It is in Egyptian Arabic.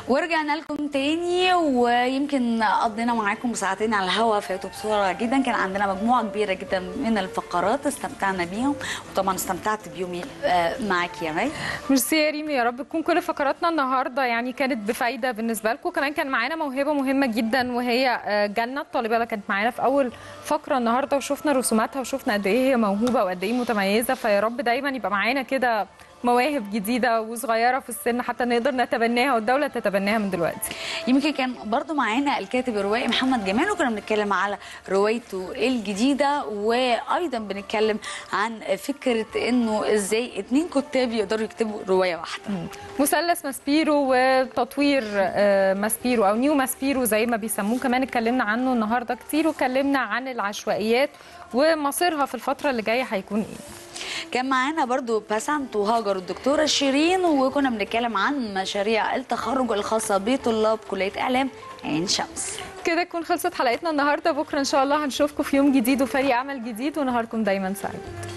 ورجعنا لكم تاني ويمكن قضينا معاكم ساعتين على الهوا فاتوا بسرعه جدا كان عندنا مجموعه كبيره جدا من الفقرات استمتعنا بيهم وطبعا استمتعت بيومي آه، معاك يا مي ميرسي يا ريم يا رب تكون كل فقراتنا النهارده يعني كانت بفايده بالنسبه لكم كمان كان معانا موهبه مهمه جدا وهي آه، جنه الطالبه اللي كانت معانا في اول فقره النهارده وشفنا رسوماتها وشفنا قد ايه هي موهوبه وقد ايه متميزه فيا رب دايما يبقى معانا كده مواهب جديده وصغيره في السن حتى نقدر نتبناها والدوله تتبناها من دلوقتي يمكن كان برضو معانا الكاتب الروائي محمد جمال وكنا بنتكلم على روايته الجديده وايضا بنتكلم عن فكره انه ازاي اتنين كتاب يقدروا يكتبوا روايه واحده مثلث ماسبيرو وتطوير آه، ماسبيرو او نيو ماسبيرو زي ما بيسموه كمان اتكلمنا عنه النهارده كتير واتكلمنا عن العشوائيات ومصيرها في الفتره اللي جايه هيكون ايه كان معانا برضو باسنت وهاجر الدكتوره شيرين وكنا بنتكلم عن مشاريع التخرج الخاصه بطلاب كليه اعلام عين شمس كده تكون خلصت حلقتنا النهارده بكره ان شاء الله هنشوفكم في يوم جديد وفريق عمل جديد ونهاركم دايما سعيد